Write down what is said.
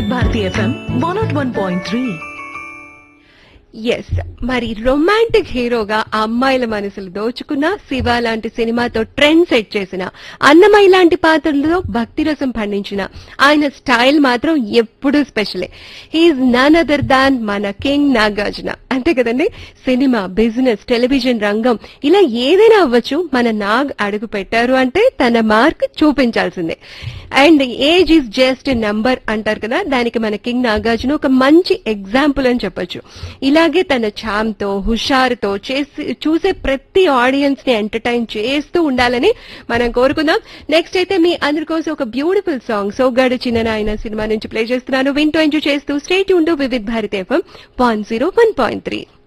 వివిధ Bharati FM one nought one point three ఎస్ మరి రొమాంటిక్ హీరోగా ఆ అమ్మాయిల మనసులు దోచుకున్న శివ లాంటి సినిమాతో ట్రెండ్ సెట్ చేసిన అన్నమయ్య లాంటి పాత్రలతో భక్తి రసం పండించిన ఆయన స్టైల్ మాత్రం ఎప్పుడూ స్పెషలే హీఈస్ నన్ అదర్ దాన్ మన కింగ్ నాగార్జున అంతే కదండి సినిమా బిజినెస్ టెలివిజన్ రంగం ఇలా ఏదైనా అవ్వచ్చు మన నాగ్ అడుగు పెట్టారు అంటే తన మార్క్ చూపించాల్సిందే and age is just number అంటారు కదా దానికి మన కింగ్ నాగార్జున ఒక మంచి ఎగ్జాంపుల్ అని చెప్పొచ్చు ఇలాగే తన ఛామ్ తో హుషారుతో చేసి చూసే ప్రతి ఆడియన్స్ ని ఎంటర్టైన్ చేస్తూ ఉండాలని మనం కోరుకుందాం నెక్స్ట్ అయితే మీ అందరి కోసం ఒక బ్యూటిఫుల్ సాంగ్ సోగాడు చిన్న నాయన సినిమా నుంచి ప్లే చేస్తున్నాను వింటూ ఎంజాయ్ చేస్తూ స్టేట్ ఉంటూ Vividh Bharati FM one zero one point three